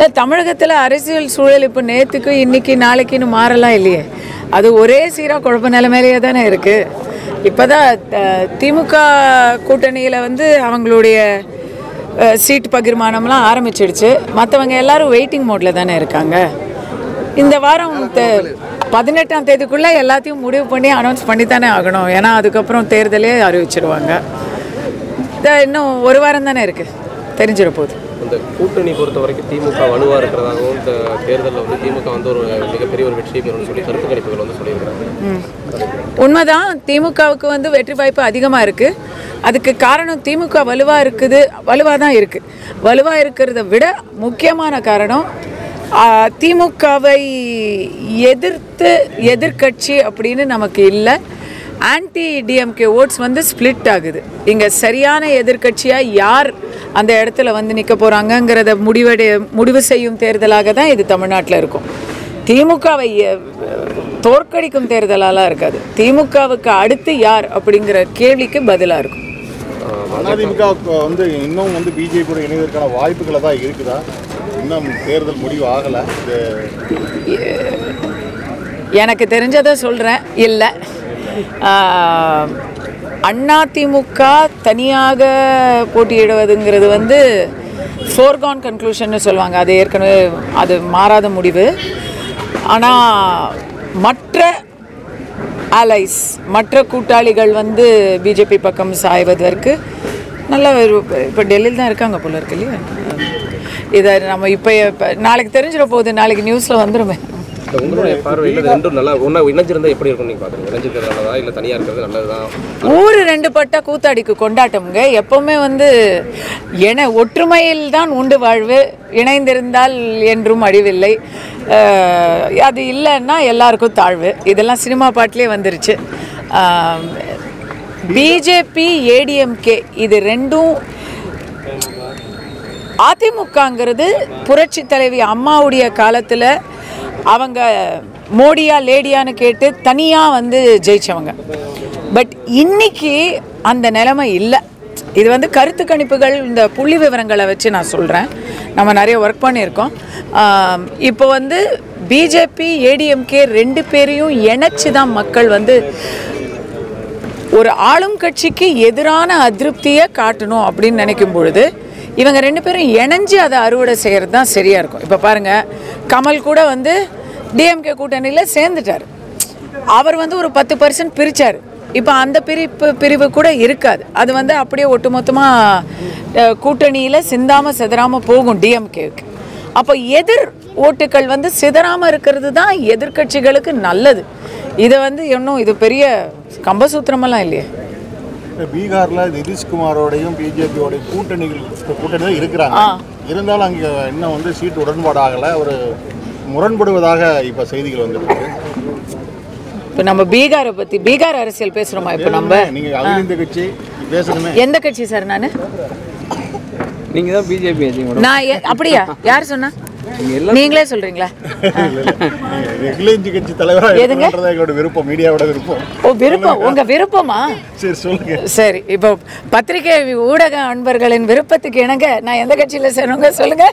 இல்லை தமிழகத்தில் அரசியல் சூழல் இப்போ நேற்றுக்கு இன்னைக்கு நாளைக்குன்னு மாறலாம் இல்லையே அது ஒரே சீராக குழப்ப நிலைமையிலேயே தானே இருக்குது இப்போ தான் திமுக கூட்டணியில் வந்து அவங்களுடைய அஹ், சீட் பகிர்மானம்லாம் ஆரம்பிச்சிடுச்சு மற்றவங்க எல்லாரும் வெயிட்டிங் மோடில் தானே இருக்காங்க இந்த வாரம் தெ- பதினெட்டாம் தேதிக்குள்ளே எல்லாத்தையும் முடிவு பண்ணி அனௌன்ஸ் பண்ணி தானே ஆகணும் ஏன்னா அதுக்கப்புறம் தேர்தலே அறிவிச்சிடுவாங்க இத இன்னும் ஒரு வாரம் தானே இருக்குது தெரிஞ்சிட போகுது இந்த கூட்டணி பொறுத்த வரைக்கும் திமுக வலுவாக இருக்கிறதாகவும் இந்த தேர்தலில் வந்து திமுக வந்து ஒரு மிகப்பெரிய ஒரு வெற்றியை பெறும்னு சொல்லி கருத்து கணிப்புகள் வந்து சொல்லியிருக்காங்க உண்மைதான் திமுகவுக்கு வந்து வெற்றி வாய்ப்பு அதிகமாக இருக்குது அதுக்கு காரணம் திமுக வலுவாக இருக்குது வலுவாக தான் இருக்குது வலுவாக இருக்கிறத விட முக்கியமான காரணம் ஆ, திமுகவை எதிர்த்து எதிர்க்கட்சி அப்படின்னு நமக்கு இல்லை ஆன்டி டிஎம்கே ஓட்ஸ் வந்து ஸ்ப்ளிட் ஆகுது இங்கே சரியான எதிர்க்கட்சியாக யார் அந்த இடத்துல வந்து நிற்க போகிறாங்கங்கிறத முடிவெடு முடிவு செய்யும் தேர்தலாக தான் இது தமிழ்நாட்டில் இருக்கும் திமுகவை எ- தோற்கடிக்கும் தேர்தலாலாம் இருக்காது திமுகவுக்கு அடுத்து யார் அப்படிங்கிற கேள்விக்கு பதிலாக இருக்கும் அதிமுக வந்து இன்னும் வந்து பிஜேபியோட இணைவதற்கான வாய்ப்புகளை தான் இருக்குதா இன்னும் தேர்தல் முடிவு ஆகலை இது எனக்கு தெரிஞ்சதை சொல்கிறேன் இல்லை அதிமுக தனியாக போட்டியிடுவதுங்கிறது வந்து ஃபோர்கான் கன்க்ளூஷன்னு சொல்லுவாங்க அது ஏற்கனவே அது மாறாத முடிவு ஆனால் மற்ற அலைஸ் மற்ற கூட்டாளிகள் வந்து பிஜேபி பக்கம் சாய்வதற்கு நல்ல இப்போ டெல்லியில் தான் இருக்காங்க போல இருக்கு இல்லையா இதை நம்ம இப்போ இப்போ நாளைக்கு தெரிஞ்சிட போகுது நாளைக்கு நியூஸில் வந்துருமே இந்த உங்களுடைய பார்வையில் இது ரெண்டும் நல்லா ஒன்றா இணைஞ்சிருந்தா எப்படி இருக்கும் நீங்கள் பார்க்குறீங்க இணைஞ்சிருக்கிறது நல்லதா இல்லை தனியாக இருக்கிறது நல்லதுதான் ஊர் ரெண்டு பட்டா கூத்தாடிக்கு கொண்டாட்டம்ங்க எப்பவுமே வந்து என ஒற்றுமையில் தான் உண்டு வாழ்வு இணைந்திருந்தால் என்றும் அழிவில்லை அஹ், அது இல்லைன்னா எல்லாருக்கும் தாழ்வு இதெல்லாம் சினிமா பாட்டிலே வந்துருச்சு பிஜேபி ஏடிஎம்கே இது ரெண்டும் அதிமுகங்கிறது புரட்சி தலைவி அம்மாவுடைய காலத்தில் அவங்க மோடியா லேடியான்னு கேட்டு தனியாக வந்து ஜெயிச்சவங்க பட் இன்னைக்கு அந்த நிலைமை இல்லை இது வந்து கருத்து கணிப்புகள் இந்த புள்ளி விவரங்களை வச்சு நான் சொல்கிறேன் நம்ம நிறைய ஒர்க் பண்ணியிருக்கோம் ஆம், இப்போ வந்து பிஜேபி ஏடிஎம்கே ரெண்டு பேரையும் இணைச்சு தான் மக்கள் வந்து ஒரு ஆளும் கட்சிக்கு எதிரான அதிருப்தியை காட்டணும் அப்படின்னு நினைக்கும் பொழுது இவங்க ரெண்டு பேரும் இணைஞ்சு அதை அறுவடை செய்கிறது தான் சரியாக இருக்கும் இப்போ பாருங்கள் கமல் கூட வந்து டிஎம்கே கூட்டணியில் சேர்ந்துட்டார் அவர் வந்து ஒரு பத்து பர்சன்ட் பிரித்தார் இப்போ அந்த பிரிப்பு பிரிவு கூட இருக்காது அது வந்து அப்படியே ஒட்டுமொத்தமாக கூட்டணியில் சிந்தாமல் சிதறாமல் போகும் டிஎம்கேவுக்கு அப்போ எதிர் ஓட்டுக்கள் வந்து சிதறாமல் இருக்கிறது தான் எதிர்க்கட்சிகளுக்கு நல்லது இதை வந்து இன்னும் இது பெரிய கம்பசூத்திரமெல்லாம் இல்லையே இப்ப பீகார்ல நிதிஷ்குமாரோடையும் பிஜேபியோடைய கூட்டணிகள் கூட்டணி தான் இருக்கிறாங்க இருந்தாலும் அங்கே இன்னும் வந்து சீட்டு உடன்பாடு ஆகலை ஒரு முரண்படுவதாக இப்போ செய்திகள் வந்துருக்கு இப்போ நம்ம பீகாரை பற்றி பீகார் அரசியல் பேசுகிறோமா இப்போ நம்ம நீங்க அகில இந்திய கட்சி பேசணுமே எந்த கட்சி சார் நான் நீங்கள் தான் பிஜேபி ஆச்சு மேடம் நான் எ- அப்படியா யார் சொன்னா நீங்களே சொல்றீங்களா அகில இந்திய கட்சி தலைவராக எதுங்க? இருக்கணுன்றதா எங்களோட விருப்பம் மீடியாவோட விருப்பம் ஓ விருப்பம் உங்க விருப்பமா சரி சொல்லுங்க சரி இப்போ பத்திரிகை ஊடக அன்பர்களின் விருப்பத்துக்கு இணங்க நான் எந்த கட்சியில் சேருங்க சொல்லுங்க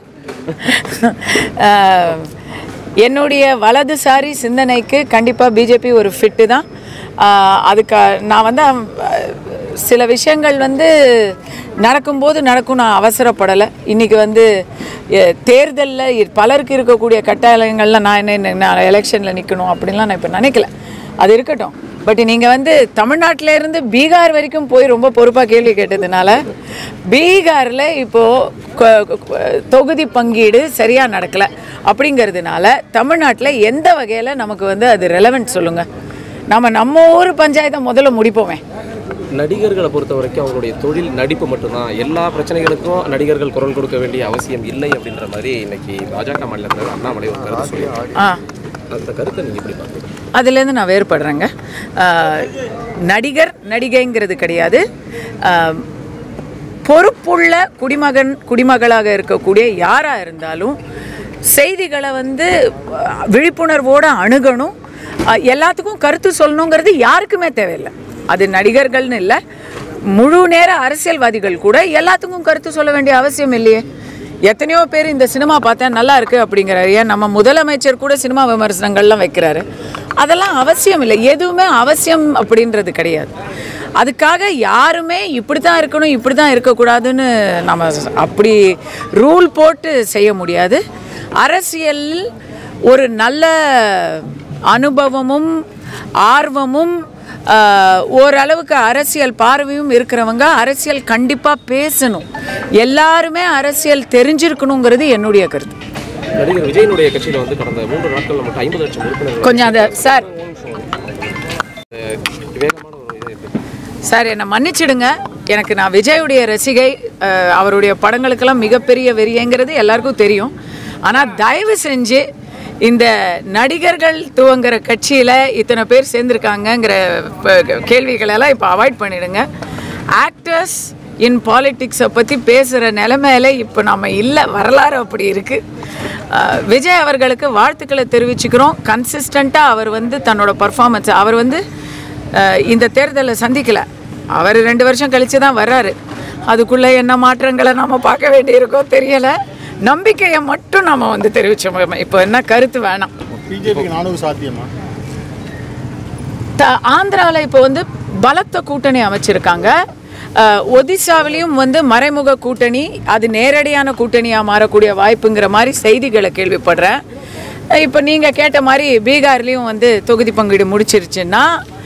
ஆஹ், என்னுடைய வலதுசாரி சிந்தனைக்கு கண்டிப்பாக பிஜேபி ஒரு ஃபிட்டு தான் ஆஹ், அதுக்கு நான் வந்து அஹ், சில விஷயங்கள் வந்து நடக்கும்போது நடக்கும் நான் அவசரப்படலை இன்றைக்கி வந்து தேர்தலில் பலருக்கு இருக்கக்கூடிய கட்டாயங்கள்லாம் நான் என்ன நான் எலெக்ஷனில் நிற்கணும் அப்படின்லாம் நான் இப்போ நினைக்கல அது இருக்கட்டும் பட் நீங்கள் வந்து தமிழ்நாட்டில இருந்து பீகார் வரைக்கும் போய் ரொம்ப பொறுப்பாக கேள்வி கேட்டதுனால பீகாரில் இப்போது தொகுதி பங்கீடு சரியாக நடக்கலை அப்படிங்கிறதுனால தமிழ்நாட்டில் எந்த வகையில் நமக்கு வந்து அது ரெலவெண்ட் சொல்லுங்கள் நம்ம நம்ம ஊர் பஞ்சாயத்தை முதல்ல முடிப்போமே நடிகர்களை பொறுத்த வரைக்கும் அவங்களுடைய தொழில் நடிப்பு மட்டும்தான் எல்லா பிரச்சனைகளுக்கும் நடிகர்கள் குரல் கொடுக்க வேண்டிய அவசியம் இல்லை அப்படின்ற மாதிரி இன்னைக்கு பாஜக மாநிலத்தில் அண்ணாமலை ஒரு கருத்து சொல்லியிருக்காங்க ஆ அந்த கருத்தை நீங்கள் எப்படி பார்க்குறீங்க அதுலேருந்து நான் வேறுபடுறேங்க ஆஹ், நடிகர் நடிகைங்கிறது கிடையாது ஆஹ், பொறுப்புள்ள குடிமகன் குடிமகளாக இருக்கக்கூடிய யாராக இருந்தாலும் செய்திகளை வந்து அஹ், விழிப்புணர்வோடு அணுகணும் அஹ், எல்லாத்துக்கும் கருத்து சொல்லணுங்கிறது யாருக்குமே தேவையில்லை அது நடிகர்கள்னு இல்லை முழு நேர அரசியல்வாதிகள் கூட எல்லாத்துக்கும் கருத்து சொல்ல வேண்டிய அவசியம் இல்லையே எத்தனையோ பேர் இந்த சினிமா பார்த்தேன் நல்லா இருக்கு அப்படிங்கிறாரு ஏன் நம்ம முதலமைச்சர் கூட சினிமா விமர்சனங்கள்லாம் வைக்கிறாரு அதெல்லாம் அவசியம் இல்லை எதுவுமே அவசியம் அப்படின்றது கிடையாது அதுக்காக யாருமே இப்படி தான் இருக்கணும் இப்படி தான் இருக்கக்கூடாதுன்னு நம்ம அப்படி ரூல் போட்டு செய்ய முடியாது அரசியல் ஒரு நல்ல அனுபவமும் ஆர்வமும் ஆஹ், ஓரளவுக்கு அரசியல் பார்வையும் இருக்கிறவங்க அரசியல் கண்டிப்பாக பேசணும் எல்லாருமே அரசியல் தெரிஞ்சிருக்கணுங்கிறது என்னுடைய கருத்து நடிகர் விஜயனுடைய கட்சியில வந்து கடந்த மூன்று நாட்கள்ல மட்டும் ஐம்பது லட்சம் உறுப்பினர்கள் கொஞ்சம் அதை சார் வேகமான ஒரு இது இருக்கு. சார் என்னை மன்னிச்சிடுங்க எனக்கு நான் விஜயுடைய ரசிகை அஹ், அவருடைய படங்களுக்கெல்லாம் மிகப்பெரிய வெறியங்கிறது எல்லாருக்கும் தெரியும் ஆனால் தயவு செஞ்சு இந்த நடிகர்கள் துவங்குற கட்சியில் இத்தனை பேர் சேர்ந்துருக்காங்கங்கிற ப- கேள்விகளெல்லாம் இப்போ அவாய்ட் பண்ணிடுங்க ஆக்டர்ஸ் இன் பாலிட்டிக்ஸை பற்றி பேசுகிற நிலைமையில இப்போ நம்ம இல்லை வரலாறு அப்படி இருக்குது விஜய் அவர்களுக்கு வாழ்த்துக்களை தெரிவிச்சுக்கிறோம் கன்சிஸ்டண்ட்டாக அவர் வந்து தன்னோட பர்ஃபார்மன்ஸ் அவர் வந்து அஹ், இந்த தேர்தலை சந்திக்கல அவர் ரெண்டு வருஷம் கழிச்சு தான் வர்றாரு அதுக்குள்ளே என்ன மாற்றங்களை நம்ம பார்க்க வேண்டியிருக்கோ தெரியலை நம்பிக்கையை மட்டும் நம்ம வந்து தெரிவிச்சோம் இப்போ என்ன கருத்து வேணாம் பிஜேபிக்கு நானூறு சாத்தியமா த ஆந்திராவில் இப்போ வந்து பலத்த கூட்டணி அமைச்சிருக்காங்க அஹ், ஒடிசாவிலையும் வந்து மறைமுக கூட்டணி அது நேரடியான கூட்டணியாக மாறக்கூடிய வாய்ப்புங்கிற மாதிரி செய்திகளை கேள்விப்படுறேன் அஹ், இப்போ நீங்கள் கேட்ட மாதிரி பீகார்லேயும் வந்து தொகுதி பங்கீடு முடிச்சிருச்சுன்னா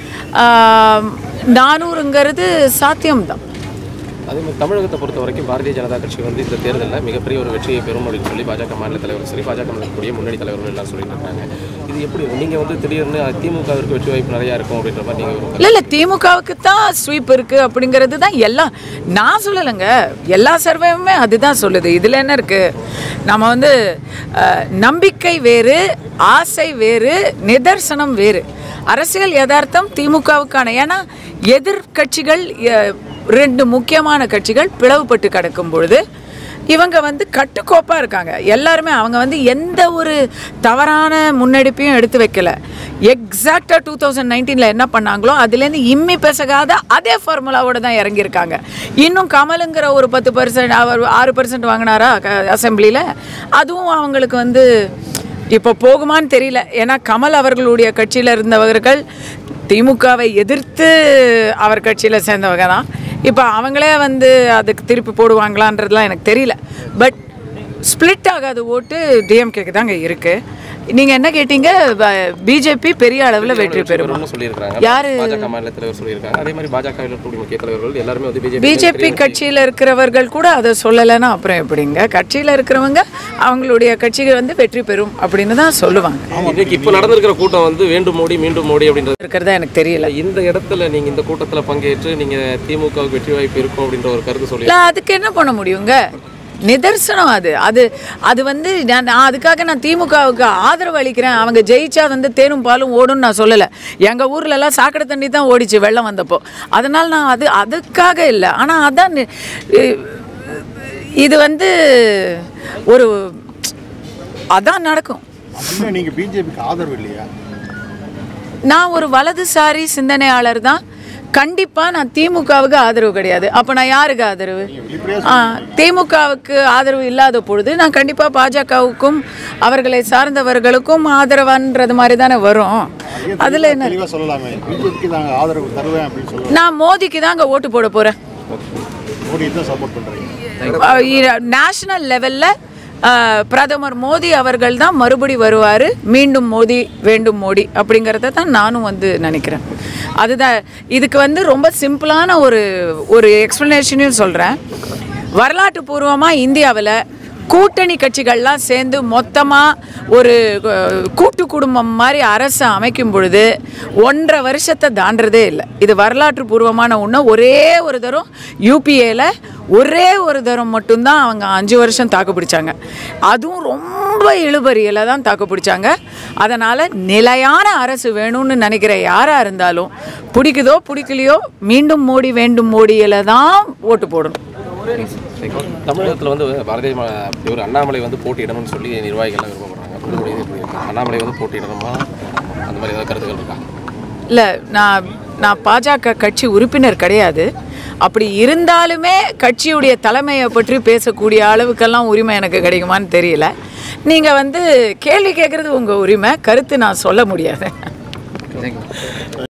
ஆஹ், நானூறுங்கிறது சாத்தியம்தான் அதே மாதிரி தமிழகத்தை பொறுத்த வரைக்கும் பாரதிய ஜனதா கட்சி வந்து இந்த தேர்தலில் மிகப்பெரிய ஒரு வெற்றியை பெறும் அப்படின்னு சொல்லி பாஜக மாநில தலைவர் சரி பாஜக இருக்கக்கூடிய முன்னணி தலைவர்கள் எல்லாம் சொல்லிட்டு இருக்காங்க இது எப்படி நீங்கள் வந்து திடீர்னு திமுகவிற்கு வெற்றி வாய்ப்பு நிறையா இருக்கும் அப்படின்ற மாதிரி நீங்கள் ஒரு இல்லை இல்லை திமுகவுக்கு தான் ஸ்வீப் இருக்கு அப்படிங்கிறது தான் எல்லாம் நான் சொல்லலைங்க எல்லா சர்வேவுமே அதுதான் சொல்லுது இதில் என்ன இருக்கு நம்ம வந்து அஹ், நம்பிக்கை வேறு ஆசை வேறு நிதர்சனம் வேறு அரசியல் யதார்த்தம் திமுகவுக்கான ஏன்னா எதிர்கட்சிகள் அஹ், ரெண்டு முக்கியமான கட்சிகள் பிளவுபட்டு கிடக்கும் பொழுது இவங்க வந்து கட்டுக்கோப்பாக இருக்காங்க எல்லாருமே அவங்க வந்து எந்த ஒரு தவறான முன்னெடுப்பையும் எடுத்து வைக்கல எக்ஸாக்டாக டூ தௌசண்ட் நைன்டீனில் என்ன பண்ணாங்களோ அதுலேருந்து இம்மி பெசகாத அதே ஃபார்முலாவோட தான் இறங்கியிருக்காங்க இன்னும் கமலுங்கிற ஒரு பத்து பர்சன்ட் அவர் ஆறு பர்சன்ட் வாங்கினாரா அசம்பிளியில் அதுவும் அவங்களுக்கு வந்து இப்போ போகுமான்னு தெரியல ஏன்னா கமல் அவர்களுடைய கட்சியில் இருந்தவர்கள் திமுகவை எதிர்த்து அவர் கட்சியில் சேர்ந்தவங்க தான் இப்போ அவங்களே வந்து அதுக்கு திருப்பி போடுவாங்களான்றதுலாம் எனக்கு தெரியல பட் ஸ்ப்ளிட் ஆகாத ஓட்டு டிஎம்கேக்கு தாங்க இருக்குது நீங்கள் என்ன கேட்டீங்க பிஜேபி பெரிய அளவில் வெற்றி பெறும் பெறும்னு சொல்லியிருக்காங்க யாரு? பாஜக மாநில தலைவர் சொல்லியிருக்காங்க அதே மாதிரி பாஜக இருக்கக்கூடிய முக்கிய தலைவர்கள் எல்லாருமே வந்து பிஜேபி பிஜேபி கட்சியில் இருக்கிறவர்கள் கூட அதை சொல்லலைன்னா அப்புறம் எப்படிங்க கட்சியில் இருக்கிறவங்க அவங்களுடைய கட்சிகள் வந்து வெற்றி பெறும் அப்படின்னு தான் சொல்லுவாங்க இன்னைக்கு இப்போ நடந்திருக்கிற கூட்டம் வந்து வேண்டும் மோடி மீண்டும் மோடி அப்படின்றது இருக்கிறதா எனக்கு தெரியல இந்த இடத்துல நீங்க இந்த கூட்டத்துல பங்கேற்று நீங்க திமுகவுக்கு வெற்றி வாய்ப்பு இருக்கும் அப்படின்ற ஒரு கருத்து சொல்லி இல்லை அதுக்கு என்ன பண்ண முடியுங்க நிதர்சனம் அது அது அது வந்து நான் நான் அதுக்காக நான் திமுகவுக்கு ஆதரவு அளிக்கிறேன் அவங்க ஜெயிச்சா வந்து தேனும் பாலும் ஓடும்னு நான் சொல்லலை எங்கள் ஊர்லலாம் சாக்கடை தண்ணி தான் ஓடிச்சு வெள்ளம் வந்தப்போ அதனால் நான் அது அதுக்காக இல்லை ஆனால் அதான் நி- இது வந்து ஒரு அதான் நடக்கும் அப்படின்னா நீங்க பிஜேபிக்கு ஆதரவு இல்லையா நான் ஒரு வலதுசாரி சிந்தனையாளர் தான் கண்டிப்பாக நான் திமுகவுக்கு ஆதரவு கிடையாது அப்போ நான் யாருக்கு ஆதரவு ஆ திமுகவுக்கு ஆதரவு இல்லாத பொழுது நான் கண்டிப்பாக பாஜகவுக்கும் அவர்களை சார்ந்தவர்களுக்கும் ஆதரவான்றது மாதிரி தானே வரும் அதில் என்ன தெளிவா சொல்லலாமே பிஜேபிக்கு நாங்க ஆதரவு தருவேன் அப்படின்னு சொல்லுவேன் நான் மோதிக்கு தாங்க ஓட்டு போட போகிறேன் மோடி தான் சப்போர்ட் பண்றீங்க நேஷனல் லெவலில் பிரதமர் மோடி அவர்கள் தான் மறுபடி வருவார் மீண்டும் மோடி வேண்டும் மோடி அப்படிங்கிறத தான் நானும் வந்து நினைக்கிறேன் அதுதான் இதுக்கு வந்து ரொம்ப சிம்பிளான ஒரு ஒரு எக்ஸ்ப்ளனேஷனையும் சொல்கிறேன் வரலாற்று பூர்வமாக இந்தியாவில் கூட்டணி கட்சிகள்லாம் சேர்ந்து மொத்தமாக ஒரு அஹ், கூட்டு குடும்பம் மாதிரி அரசை அமைக்கும் பொழுது ஒன்றரை வருஷத்தை தாண்டறதே இல்லை இது வரலாற்று பூர்வமான ஒன்று ஒரே ஒரு தரம் யூபிஏல ஒரே ஒரு தரம் மட்டும்தான் அவங்க அஞ்சு வருஷம் தாக்கு பிடிச்சாங்க அதுவும் ரொம்ப இழுபறியில் தான் தாக்கு பிடிச்சாங்க அதனால் நிலையான அரசு வேணும்னு நினைக்கிற யாராக இருந்தாலும் பிடிக்குதோ பிடிக்கலையோ மீண்டும் மோடி வேண்டும் மோடியில் தான் ஓட்டு போடணும் தமிழகத்துல வந்து பாரதிய ம- இவர் அண்ணாமலை வந்து போட்டியிடணும்னு சொல்லி நிர்வாகிகள்லாம் விருப்பப்படுறாங்க உங்களுடைய இது எப்படி இருக்கு? அண்ணாமலை வந்து போட்டியிடணுமா அந்த மாதிரி ஏதாவது கருத்துக்கள் இருக்கா இல்லை நான் நான் பாஜக கட்சி உறுப்பினர் கிடையாது அப்படி இருந்தாலுமே கட்சியுடைய தலைமையை பற்றி பேசக்கூடிய அளவுக்கெல்லாம் உரிமை எனக்கு கிடைக்குமான்னு தெரியல நீங்கள் வந்து கேள்வி கேட்குறது உங்கள் உரிமை கருத்து நான் சொல்ல முடியாது தேங்க்யூ